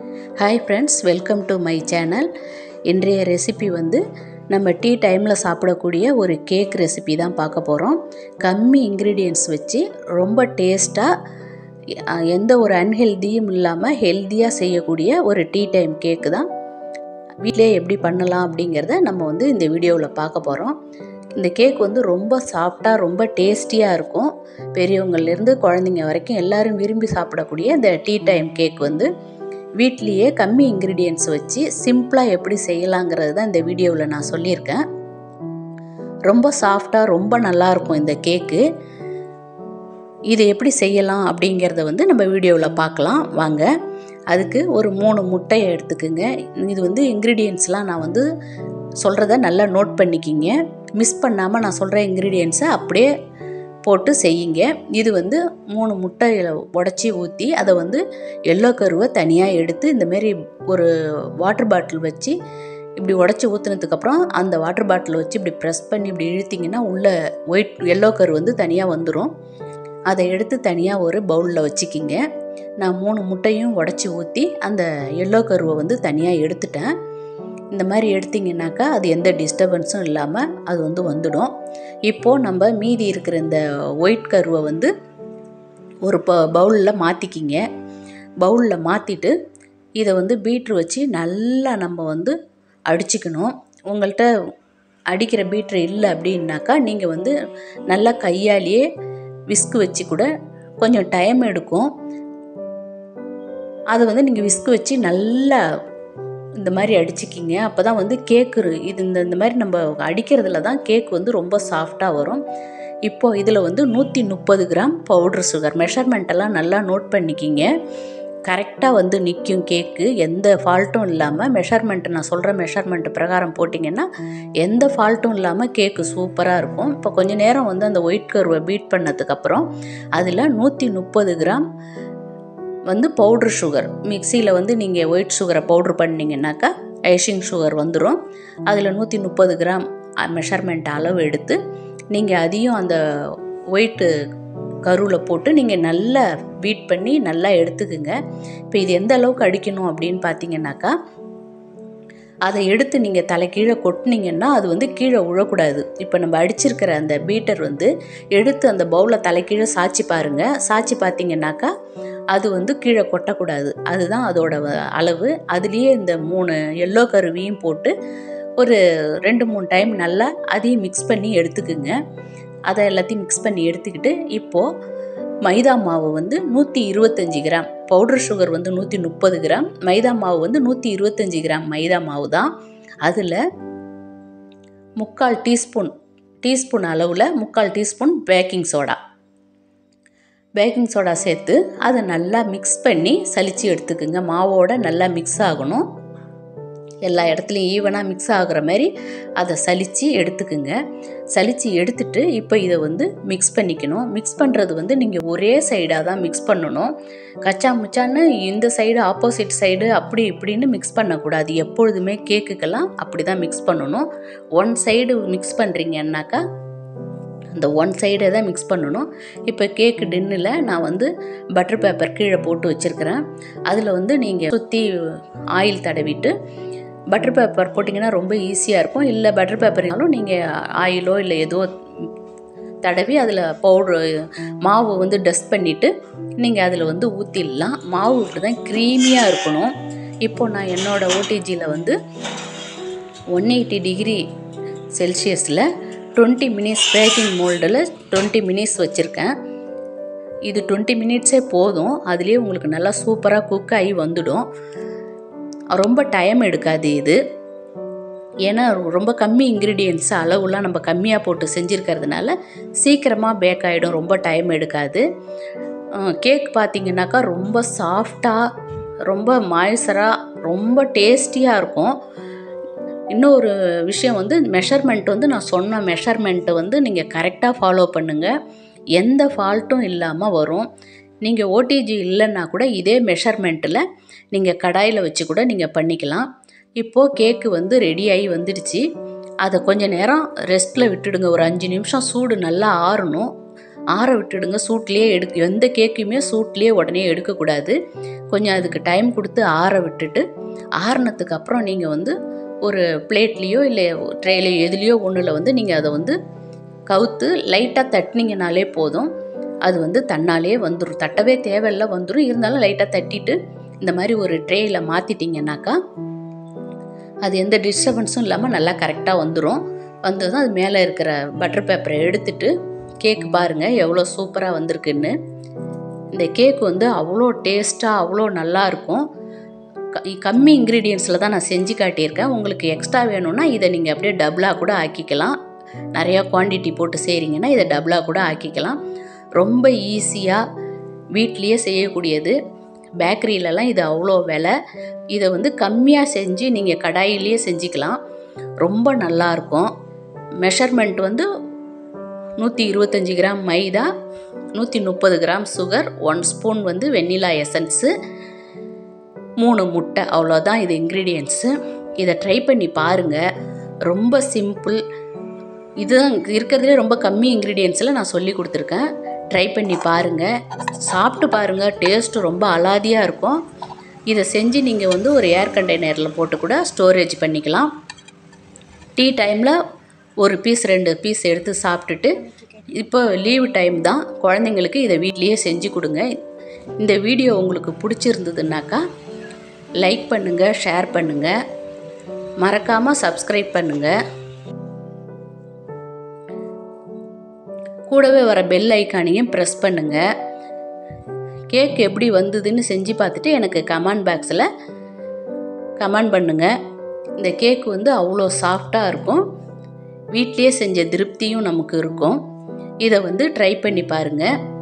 hi friends welcome to my channel இன்றைய recipe வந்து நம்ம டீ டைமில் சாப்பிடக்கூடிய ஒரு கேக் ரெசிபி தான் பார்க்க போகிறோம் கம்மி இன்க்ரீடியன்ட்ஸ் வச்சு ரொம்ப டேஸ்ட்டாக எந்த ஒரு அன்ஹெல்தியும் இல்லாமல் ஹெல்த்தியாக செய்யக்கூடிய ஒரு டீ டைம் கேக்கு தான் வீட்டிலே எப்படி பண்ணலாம் அப்படிங்கிறத நம்ம வந்து இந்த வீடியோவில் பார்க்க போகிறோம் இந்த கேக் வந்து ரொம்ப சாஃப்டாக ரொம்ப டேஸ்டியாக இருக்கும் பெரியவங்கள்லேருந்து குழந்தைங்க வரைக்கும் எல்லோரும் விரும்பி சாப்பிடக்கூடிய இந்த டீ டைம் கேக் வந்து வீட்லேயே கம்மி இன்க்ரீடியன்ட்ஸ் வச்சு சிம்பிளாக எப்படி செய்யலாங்கிறது தான் இந்த வீடியோவில் நான் சொல்லியிருக்கேன் ரொம்ப சாஃப்டாக ரொம்ப நல்லாயிருக்கும் இந்த கேக்கு இது எப்படி செய்யலாம் அப்படிங்கிறத வந்து நம்ம வீடியோவில் பார்க்கலாம் வாங்க அதுக்கு ஒரு மூணு முட்டையை எடுத்துக்குங்க இது வந்து இன்க்ரீடியன்ட்ஸ்லாம் நான் வந்து சொல்கிறத நல்லா நோட் பண்ணிக்கிங்க மிஸ் பண்ணாமல் நான் சொல்கிற இன்க்ரீடியன்ஸை அப்படியே போட்டு செய்யுங்க இது வந்து மூணு முட்டையில் உடச்சி ஊற்றி அதை வந்து எல்லோ கருவை தனியாக எடுத்து இந்தமாரி ஒரு வாட்டர் பாட்டில் வச்சு இப்படி உடச்சி ஊற்றுனதுக்கப்புறம் அந்த வாட்டர் பாட்டில் வச்சு இப்படி ப்ரெஸ் பண்ணி இப்படி இழுத்திங்கன்னா உள்ளே ஒயிட் எல்லோ கரு வந்து தனியாக வந்துடும் அதை எடுத்து தனியாக ஒரு பவுலில் வச்சுக்கிங்க நான் மூணு முட்டையும் உடச்சி ஊற்றி அந்த எல்லோ கருவை வந்து தனியாக எடுத்துட்டேன் இந்த மாதிரி எடுத்திங்கனாக்கா அது எந்த டிஸ்டர்பன்ஸும் இல்லாமல் அது வந்து வந்துடும் இப்போது நம்ம மீதி இருக்கிற இந்த ஒயிட் கருவை வந்து ஒரு ப பவுலில் மாற்றிக்கிங்க பவுலில் மாற்றிட்டு இதை வந்து பீட்ரு வச்சு நல்லா நம்ம வந்து அடிச்சுக்கணும் உங்கள்கிட்ட அடிக்கிற பீட்ரு இல்லை அப்படின்னாக்கா நீங்கள் வந்து நல்லா கையாலேயே விஸ்கு வச்சு கூட கொஞ்சம் டைம் எடுக்கும் அதை வந்து நீங்கள் விஸ்கு வச்சு நல்லா இந்த மாதிரி அடிச்சுக்கிங்க அப்போ தான் வந்து கேக்கு இது இந்த இந்த மாதிரி நம்ம அடிக்கிறதுல தான் கேக் வந்து ரொம்ப சாஃப்டாக வரும் இப்போது இதில் வந்து நூற்றி முப்பது கிராம் பவுட்ரு சுகர் மெஷர்மெண்ட்டெல்லாம் நல்லா நோட் பண்ணிக்கிங்க கரெக்டாக வந்து நிற்கும் கேக்கு எந்த ஃபால்ட்டும் இல்லாமல் மெஷர்மெண்ட்டு நான் சொல்கிற மெஷர்மெண்ட்டு பிரகாரம் போட்டிங்கன்னா எந்த ஃபால்ட்டும் இல்லாமல் கேக்கு சூப்பராக இருக்கும் இப்போ கொஞ்சம் நேரம் வந்து அந்த ஒயிட் கருவை பீட் பண்ணதுக்கப்புறம் அதில் நூற்றி முப்பது கிராம் வந்து பவுட்ரு சுகர் மிக்சியில் வந்து நீங்கள் ஒயிட் சுகரை பவுட்ரு பண்ணிங்கனாக்கா ஐஷிங் சுகர் வந்துடும் அதில் நூற்றி முப்பது கிராம் மெஷர்மெண்ட் அளவு எடுத்து நீங்கள் அதையும் அந்த ஒயிட்டு கருவில் போட்டு நீங்கள் நல்லா பீட் பண்ணி நல்லா எடுத்துக்குங்க இப்போ இது எந்த அளவுக்கு அடிக்கணும் அப்படின்னு பார்த்தீங்கன்னாக்கா அதை எடுத்து நீங்கள் தலை கீழே கொட்டினீங்கன்னா அது வந்து கீழே உழக்கூடாது இப்போ நம்ம அடிச்சிருக்கிற அந்த பீட்டர் வந்து எடுத்து அந்த பவுலை தலை கீழே சாய்ச்சி பாருங்கள் சாய்ச்சி பார்த்தீங்கன்னாக்கா அது வந்து கீழே கொட்டக்கூடாது அதுதான் அதோட அளவு அதுலேயே இந்த மூணு எல்லோ கருவியும் போட்டு ஒரு ரெண்டு மூணு டைம் நல்லா அதையும் மிக்ஸ் பண்ணி எடுத்துக்குங்க அதை எல்லாத்தையும் மிக்ஸ் பண்ணி எடுத்துக்கிட்டு இப்போது மைதா மாவு வந்து நூற்றி இருபத்தஞ்சி கிராம் பவுடர் சுகர் வந்து நூற்றி முப்பது கிராம் மைதா மாவு வந்து நூற்றி இருபத்தஞ்சி கிராம் மைதா மாவு தான் அதில் முக்கால் டீஸ்பூன் டீஸ்பூன் அளவில் முக்கால் teaspoon baking soda baking soda சேர்த்து அதை நல்லா மிக்ஸ் பண்ணி சலித்து எடுத்துக்குங்க மாவோட நல்லா மிக்ஸ் ஆகணும் எல்லா இடத்துலையும் ஈவனாக மிக்ஸ் ஆகுற மாதிரி அதை சலித்து எடுத்துக்குங்க சலித்து எடுத்துட்டு இப்போ இதை வந்து மிக்ஸ் பண்ணிக்கணும் மிக்ஸ் பண்ணுறது வந்து நீங்கள் ஒரே சைடாக தான் மிக்ஸ் பண்ணணும் கச்சா முச்சான்னு இந்த சைடு ஆப்போசிட் சைடு அப்படி இப்படின்னு மிக்ஸ் பண்ணக்கூடாது எப்பொழுதுமே கேக்குக்கெல்லாம் அப்படி தான் மிக்ஸ் பண்ணணும் ஒன் சைடு மிக்ஸ் பண்ணுறீங்கன்னாக்கா அந்த ஒன் சைடை தான் மிக்ஸ் பண்ணணும் இப்போ கேக்கு டின்னில் நான் வந்து பட்டர் பேப்பர் கீழே போட்டு வச்சுருக்கிறேன் அதில் வந்து நீங்கள் சுற்றி ஆயில் தடவிட்டு பட்டர் பேப்பர் போட்டிங்கன்னா ரொம்ப ஈஸியாக இருக்கும் இல்லை பட்டர் பேப்பர்னாலும் நீங்கள் ஆயிலோ இல்லை ஏதோ தடவி அதில் பவுட்ரு மாவு வந்து டஸ்ட் பண்ணிவிட்டு நீங்கள் அதில் வந்து ஊற்றிடலாம் மாவு இப்படி தான் க்ரீமியாக இருக்கணும் இப்போது நான் என்னோடய ஓடிஜியில் வந்து ஒன் எயிட்டி டிகிரி செல்சியஸில் டுவெண்ட்டி மினிட்ஸ் பேக்கிங் மோல்டில் டுவெண்ட்டி மினிட்ஸ் வச்சுருக்கேன் இது டுவெண்ட்டி மினிட்ஸே போதும் அதுலேயே உங்களுக்கு நல்லா சூப்பராக குக் ஆகி வந்துடும் ரொம்ப டைம் எடுக்காது இது ஏன்னா ரொம்ப கம்மி இன்க்ரீடியன்ட்ஸ் அளவுலாம் நம்ம கம்மியாக போட்டு செஞ்சுருக்கிறதுனால சீக்கிரமாக பேக் ஆகிடும் ரொம்ப டைம் எடுக்காது கேக் பார்த்திங்கனாக்கா ரொம்ப சாஃப்டாக ரொம்ப மாய்ஸராக ரொம்ப டேஸ்டியாக இருக்கும் இன்னொரு விஷயம் வந்து மெஷர்மெண்ட் வந்து நான் சொன்ன மெஷர்மெண்ட்டை வந்து நீங்கள் கரெக்டாக ஃபாலோ பண்ணுங்கள் எந்த ஃபால்ட்டும் இல்லாமல் வரும் நீங்கள் ஓடிஜி இல்லைன்னா கூட இதே மெஷர்மெண்ட்டில் நீங்கள் கடாயில் வச்சு கூட நீங்கள் பண்ணிக்கலாம் இப்போது கேக்கு வந்து ரெடியாகி வந்துடுச்சு அதை கொஞ்சம் நேரம் ரெஸ்ட்டில் விட்டுடுங்க ஒரு அஞ்சு நிமிஷம் சூடு நல்லா ஆறணும் ஆற விட்டுடுங்க சூட்லேயே எடுக்க எந்த கேக்கையுமே சூட்லேயே உடனே எடுக்கக்கூடாது கொஞ்சம் அதுக்கு டைம் கொடுத்து ஆற விட்டுட்டு ஆறுனதுக்கு அப்புறம் நீங்கள் வந்து ஒரு பிளேட்லேயோ இல்லை ட்ரேலையோ எதுலேயோ ஒன்றில் வந்து நீங்கள் அதை வந்து கவுத்து லைட்டாக தட்டினீங்கனாலே போதும் அது வந்து தன்னாலே வந்துடும் தட்டவே தேவையில்ல வந்துடும் இருந்தாலும் லைட்டாக தட்டிட்டு இந்த மாதிரி ஒரு ட்ரேயில் மாற்றிட்டிங்கனாக்கா அது எந்த டிஸ்டர்பன்ஸும் இல்லாமல் நல்லா கரெக்டாக வந்துடும் வந்ததும் அது மேலே இருக்கிற பட்டர் பேப்பரை எடுத்துட்டு கேக் பாருங்கள் எவ்வளோ சூப்பராக வந்திருக்குன்னு இந்த கேக் வந்து அவ்வளோ டேஸ்ட்டாக அவ்வளோ நல்லா இருக்கும் க- கம்மி இன்க்ரீடியன்ஸில் தான் நான் செஞ்சு காட்டியிருக்கேன் உங்களுக்கு எக்ஸ்ட்ரா வேணும்னா இதை நீங்கள் அப்படியே டபுளாக கூட ஆக்கிக்கலாம் நிறையா குவாண்டிட்டி போட்டு செய்கிறீங்கன்னா இதை டபுளாக கூட ஆக்கிக்கலாம் ரொம்ப ஈஸியாக வீட்லேயே செய்யக்கூடியது பேக்கரியிலலாம் இது அவ்வளோ விலை இதை வந்து கம்மியாக செஞ்சு நீங்கள் கடாயிலேயே செஞ்சுக்கலாம் ரொம்ப நல்லாயிருக்கும் மெஷர்மெண்ட் வந்து நூற்றி இருபத்தஞ்சி கிராம் மைதா நூற்றி முப்பது கிராம் சுகர் ஒன் ஸ்பூன் வந்து வெண்ணிலா எசன்ஸு மூணு முட்டை அவ்வளோதான் இது இன்க்ரீடியன்ஸு இதை ட்ரை பண்ணி பாருங்கள் ரொம்ப சிம்பிள் இதுதான் இருக்கிறதுலே ரொம்ப கம்மி இன்க்ரீடியன்ஸில் நான் சொல்லி கொடுத்துருக்கேன் ட்ரை பண்ணி பாருங்கள் சாப்பிட்டு பாருங்கள் டேஸ்ட்டு ரொம்ப அலாதியாக இருக்கும் இதை செஞ்சு நீங்கள் வந்து ஒரு ஏர் கண்டெய்னரில் போட்டு கூட ஸ்டோரேஜ் பண்ணிக்கலாம் டீ டைமில் ஒரு பீஸ் ரெண்டு பீஸ் எடுத்து சாப்பிட்டுட்டு இப்போ லீவு டைம் தான் குழந்தைங்களுக்கு இதை வீட்லேயே செஞ்சு கொடுங்க இந்த வீடியோ உங்களுக்கு பிடிச்சிருந்ததுனாக்கா லைக் பண்ணுங்கள் ஷேர் பண்ணுங்கள் மறக்காமல் சப்ஸ்கிரைப் பண்ணுங்கள் கூடவே வர பெல் ஐக்கானையும் ப்ரெஸ் பண்ணுங்கள் கேக் எப்படி வந்ததுன்னு செஞ்சு பார்த்துட்டு எனக்கு கமெண்ட் பாக்ஸில் கமெண்ட் பண்ணுங்கள் இந்த கேக் வந்து அவ்வளோ சாஃப்டாக இருக்கும் வீட்லேயே செஞ்ச திருப்தியும் நமக்கு இருக்கும் இதை வந்து ட்ரை பண்ணி பாருங்கள்